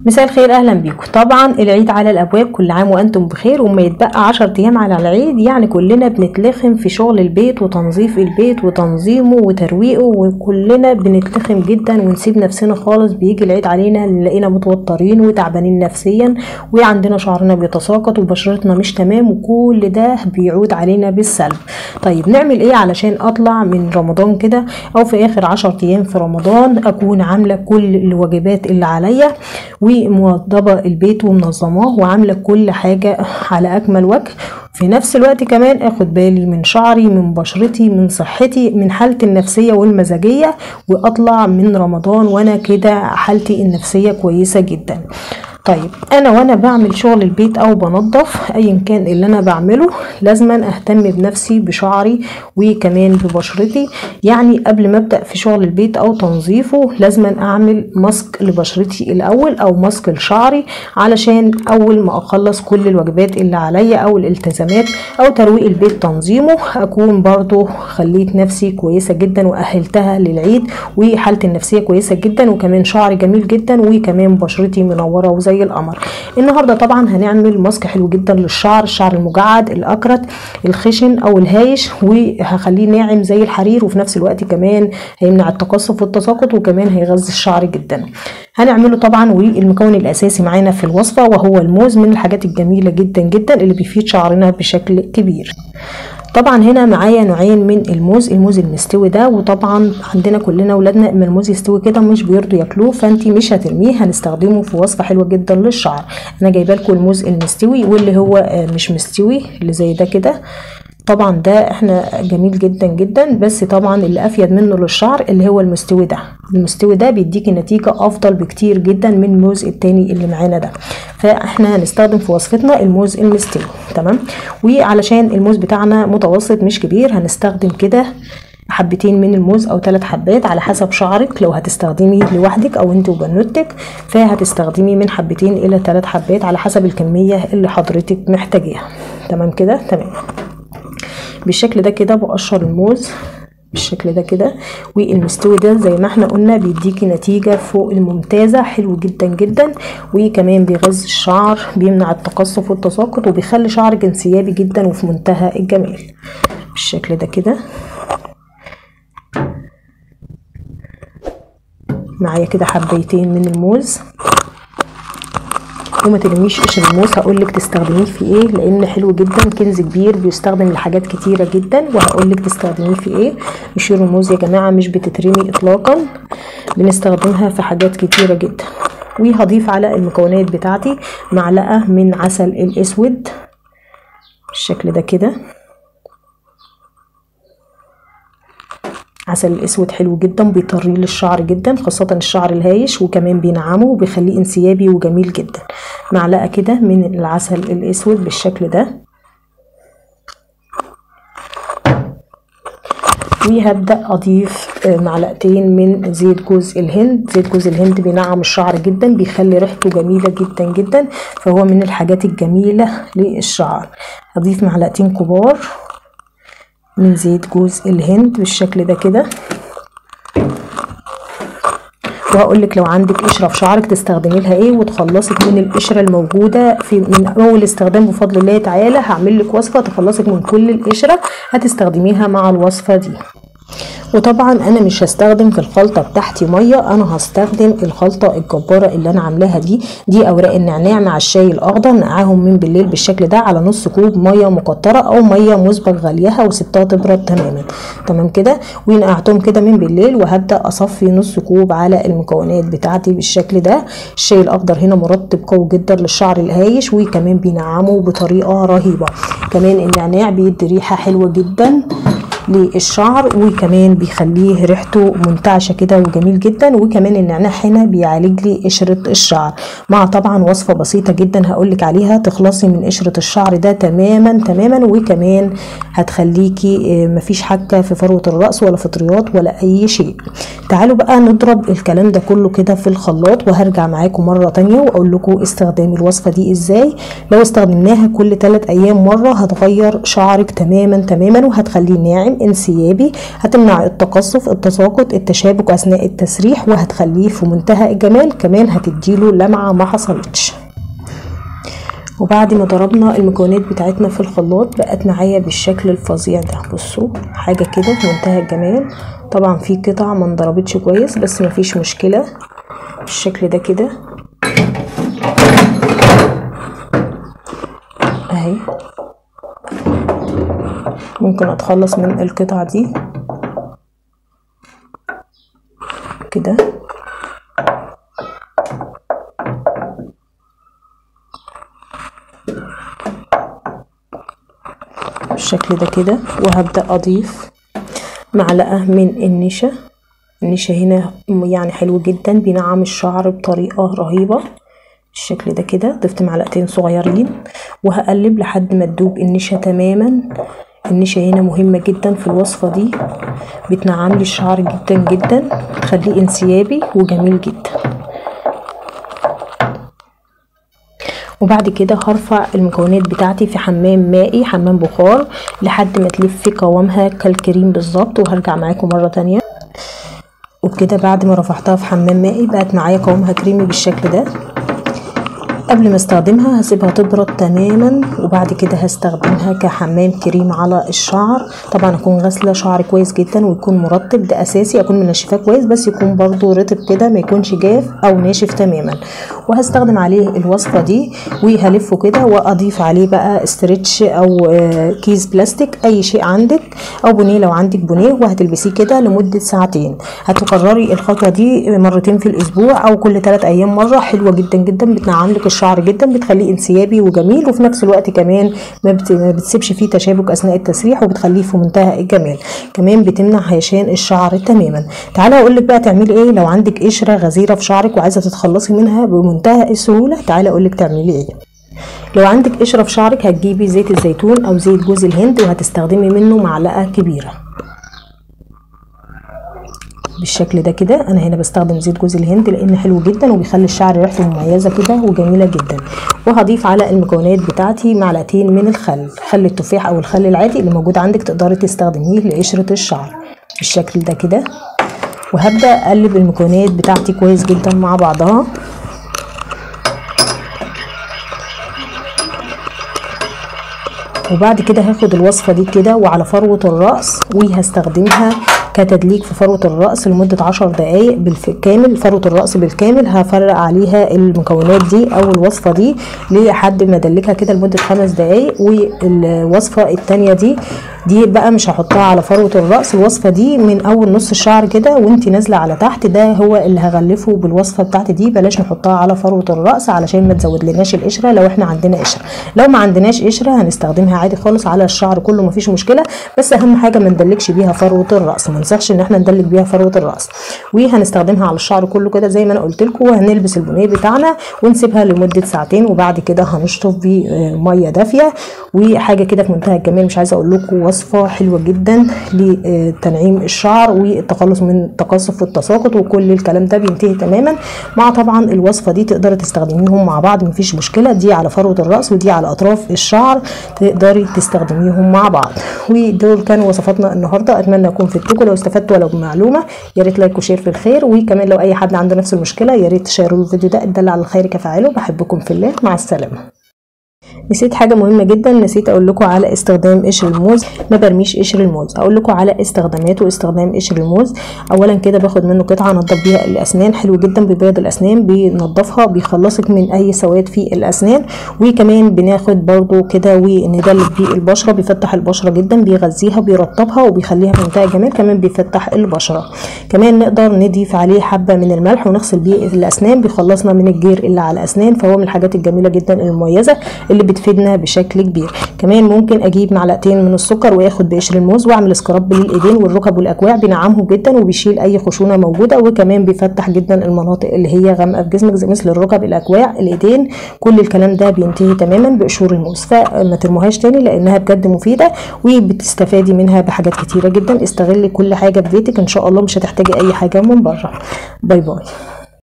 مساء الخير اهلا بيكم طبعا العيد على الابواب كل عام وانتم بخير وما يتبقى 10 ايام على العيد يعني كلنا بنتلخم في شغل البيت وتنظيف البيت وتنظيمه وترويقه وكلنا بنتلخم جدا ونسيب نفسنا خالص بيجي العيد علينا نلاقينا متوترين وتعبانين نفسيا وعندنا شعرنا بيتساقط وبشرتنا مش تمام وكل ده بيعود علينا بالسلب طيب نعمل ايه علشان اطلع من رمضان كده او في اخر 10 ايام في رمضان اكون عامله كل الواجبات اللي عليا وموضبه البيت ومنظماه وعامله كل حاجه على اكمل وجه في نفس الوقت كمان اخد بالي من شعري من بشرتي من صحتي من حالتي النفسيه والمزاجيه واطلع من رمضان وانا كده حالتي النفسيه كويسه جدا طيب انا وانا بعمل شغل البيت او بنظف ايا كان اللي انا بعمله لازما اهتم بنفسي بشعري وكمان ببشرتي يعني قبل ما ابدا في شغل البيت او تنظيفه لازما اعمل ماسك لبشرتي الاول او ماسك لشعري علشان اول ما اخلص كل الواجبات اللي عليا او الالتزامات او ترويق البيت تنظيمه اكون برضو خليت نفسي كويسه جدا واهلتها للعيد وحالتي النفسيه كويسه جدا وكمان شعري جميل جدا وكمان بشرتي منوره وزي زي القمر النهارده طبعا هنعمل ماسك حلو جدا للشعر الشعر المجعد الاكرت الخشن او الهايش وهخليه ناعم زي الحرير وفي نفس الوقت كمان هيمنع التقصف والتساقط وكمان هيغذي الشعر جدا هنعمله طبعا والمكون الاساسي معانا في الوصفه وهو الموز من الحاجات الجميله جدا جدا اللي بيفيد شعرنا بشكل كبير طبعا هنا معايا نوعين من الموز الموز المستوي ده وطبعا عندنا كلنا ولادنا اما الموز يستوي كده مش بيرضوا ياكلوه فانتي مش هترميه هنستخدمه في وصفه حلوه جدا للشعر انا جايبه لكم الموز المستوي واللي هو مش مستوي اللي زي ده كده طبعا ده احنا جميل جدا جدا بس طبعا اللي افيد منه للشعر اللي هو المستوي ده المستوي ده بيديكي نتيجة افضل بكتير جدا من الموز التاني اللي معانا ده فاحنا هنستخدم في وصفتنا الموز المستوي تمام وعلشان الموز بتاعنا متوسط مش كبير هنستخدم كده حبتين من الموز او ثلاث حبات على حسب شعرك لو هتستخدمي لوحدك او انت وبنوتك فهتستخدمي من حبتين الى ثلاث حبات على حسب الكمية اللي حضرتك محتاجاها تمام كده تمام بالشكل ده كده بقشر الموز بالشكل ده كده والمستوي ده زي ما احنا قلنا بيديكي نتيجة فوق الممتازة حلو جدا جدا وكمان بيغذي الشعر بيمنع التقصف والتساقط وبيخلي شعرك انسيابي جدا وفي منتهى الجمال بالشكل ده كده معايا كده حبيتين من الموز وما ترميش قشر الموز هقولك تستخدميه في ايه لان حلو جدا كنز كبير بيستخدم لحاجات كتيره جدا وهقولك تستخدميه في ايه قشور الموز يا جماعه مش بتترمي اطلاقا بنستخدمها في حاجات كتيره جدا وهضيف على المكونات بتاعتي معلقه من عسل الاسود بالشكل ده كده عسل الاسود حلو جدا بيطري للشعر جدا خاصة الشعر الهايش وكمان بينعمه وبيخليه انسيابي وجميل جدا معلقة كده من العسل الاسود بالشكل ده وهبدأ أضيف معلقتين من زيت جوز الهند زيت جوز الهند بينعم الشعر جدا بيخلي ريحته جميلة جدا جدا فهو من الحاجات الجميلة للشعر هضيف معلقتين كبار من زيت جوز الهند بالشكل ده كده وهقول لك لو عندك قشره في شعرك تستخدمي لها ايه وتخلصك من القشره الموجوده في من اول استخدام بفضل الله تعالى هعمل لك وصفه تخلصك من كل القشره هتستخدميها مع الوصفه دي وطبعا انا مش هستخدم في الخلطه بتاعتي ميه انا هستخدم الخلطه الجباره اللي انا عاملاها دي دي اوراق النعناع مع الشاي الاخضر نقعهم من بالليل بالشكل ده على نص كوب ميه مقطره او ميه مسبق غليها وسبتها تبرد تماما تمام كده ونقعتهم كده من بالليل وهبدا اصفي نص كوب على المكونات بتاعتي بالشكل ده الشاي الاخضر هنا مرطب قوي جدا للشعر الهايش وكمان بينعمه بطريقه رهيبه كمان النعناع بيدي ريحه حلوه جدا للشعر وكمان بيخليه ريحته منتعشه كده وجميل جدا وكمان النعناع هنا بيعالج لي قشره الشعر مع طبعا وصفه بسيطه جدا هقولك عليها تخلصي من قشره الشعر ده تماما تماما وكمان هتخليكي مفيش حكه في فروه الراس ولا فطريات ولا اي شيء تعالوا بقى نضرب الكلام ده كله كده في الخلاط وهرجع معاكم مره تانية واقول لكم استخدام الوصفه دي ازاي لو استخدمناها كل 3 ايام مره هتغير شعرك تماما تماما وهتخليه ناعم انسيابي هتمنع التقصف التساقط التشابك اثناء التسريح وهتخليه في منتهى الجمال كمان هتديله لمعه ما حصلتش وبعد ما ضربنا المكونات بتاعتنا في الخلاط بقت معايا بالشكل الفظيع ده بصوا حاجه كده في منتهى الجمال طبعا في قطع ما انضربتش كويس بس مفيش مشكله بالشكل ده كده اهي ممكن اتخلص من القطع دي كده بالشكل ده كده وهبدأ أضيف معلقة من النشا النشا هنا يعني حلو جدا بينعم الشعر بطريقة رهيبة بالشكل ده كده ضفت معلقتين صغيرين وهقلب لحد ما تدوب النشا تماما النشا هنا مهمة جدا في الوصفة دي بتنعم لي الشعر جدا جدا تخليه انسيابي وجميل جدا وبعد كده هرفع المكونات بتاعتي في حمام مائي حمام بخار لحد ما تلف قوامها كالكريم بالظبط وهرجع معاكم مرة تانية وبكده بعد ما رفعتها في حمام مائي بقت معايا قوامها كريمي بالشكل ده قبل ما استخدمها هسيبها تبرد تماما وبعد كده هستخدمها كحمام كريم على الشعر طبعا اكون غاسله شعري كويس جدا ويكون مرطب ده اساسي اكون منشفاه كويس بس يكون برضو رطب كده ما يكونش جاف او ناشف تماما وهستخدم عليه الوصفه دي وهلفه كده واضيف عليه بقى استرتش او كيس بلاستيك اي شيء عندك او بونيه لو عندك بونيه وهتلبسيه كده لمده ساعتين هتكرري الخطوه دي مرتين في الاسبوع او كل 3 ايام مره حلوه جدا جدا بتنعم لك الشعر جدا بتخليه انسيابي وجميل وفي نفس الوقت كمان ما بتسيبش فيه تشابك اثناء التسريح وبتخليه في منتهى الجمال كمان بتمنع هيشان الشعر تماما تعالى اقول لك بقى تعملي ايه لو عندك قشره غزيره في شعرك وعايزه تتخلصي منها بمنتهى السهوله تعالى اقول لك تعملي ايه لو عندك قشره في شعرك هتجيبي زيت الزيتون او زيت جوز الهند وهتستخدمي منه معلقه كبيره بالشكل ده كده انا هنا بستخدم زيت جوز الهند لان حلو جدا وبيخلي الشعر ريحته مميزه كده وجميله جدا وهضيف على المكونات بتاعتي معلقتين من الخل خل التفاح او الخل العادي اللي موجود عندك تقدري تستخدميه لقشره الشعر بالشكل ده كده وهبدا اقلب المكونات بتاعتي كويس جدا مع بعضها وبعد كده هاخد الوصفة دي كده وعلى فروة الرأس وهستخدمها كتدليك في فروة الرأس لمدة عشر دقايق بالكامل فروة الرأس بالكامل هفرق عليها المكونات دي أو الوصفة دي لحد ما أدلكها كده لمدة خمس دقايق والوصفة التانية دي دي بقى مش هحطها على فروة الرأس الوصفة دي من أول نص الشعر كده وانت نازلة على تحت ده هو اللي هغلفه بالوصفة بتاعتي دي بلاش نحطها على فروة الرأس علشان ما تزود لناش القشرة لو احنا عندنا قشرة لو ما عندناش قشرة هنستخدمها عادي خالص على الشعر كله مفيش مشكلة بس أهم حاجة ما ندلكش بيها فروة الرأس ما ننساش ان احنا ندلك بيها فروة الرأس وهنستخدمها على الشعر كله كده زي ما انا قلت لكم وهنلبس البونيه بتاعنا ونسيبها لمدة ساعتين وبعد كده هنشطف بمية دافية وحاجة كده في منتهى الجمال مش عايزة اقول لكم وصفة حلوة جدا لتنعيم الشعر والتخلص من التقصف والتساقط وكل الكلام ده بينتهي تماما مع طبعا الوصفة دي تقدري تستخدميهم مع بعض مفيش مشكلة دي على فروة الرأس ودي على اطراف الشعر تقدري تستخدميهم مع بعض ودول كانوا وصفاتنا النهارده اتمنى اكون فدتكم لو استفدتوا ولو بمعلومه يا ريت لايك وشير في الخير وكمان لو اي حد عنده نفس المشكله يا ريت تشيروا الفيديو ده الدل على الخير كفاعله بحبكم في الله مع السلامه نسيت حاجه مهمه جدا نسيت اقول لكم على استخدام قشر الموز ما برميش قشر الموز اقول لكم على استخداماته واستخدام قشر الموز اولا كده باخد منه قطعه انضف بيها الاسنان حلو جدا بيبيض الاسنان بينضفها بيخلصك من اي سواد في الاسنان وكمان بناخد برضو كده وندلك بيه البشره بيفتح البشره جدا بيغذيها بيرطبها وبيخليها في منتهى جمال كمان بيفتح البشره كمان نقدر نضيف عليه حبه من الملح ونغسل بيه الاسنان بيخلصنا من الجير اللي على الاسنان فهو من الحاجات الجميله جدا المميزه اللي بتفيدنا بشكل كبير كمان ممكن اجيب معلقتين من السكر واخد بقشر الموز واعمل سكراب للايدين والركب والاكواع بينعمهم جدا وبيشيل اي خشونه موجوده وكمان بيفتح جدا المناطق اللي هي غامقه في جسمك زي مثل الركب الاكواع الايدين كل الكلام ده بينتهي تماما بقشور الموز فما ترموهاش تاني لانها بجد مفيده وبتستفادي منها بحاجات كتيره جدا استغلي كل حاجه في بيتك ان شاء الله مش هتحتاجي اي حاجه من بره باي باي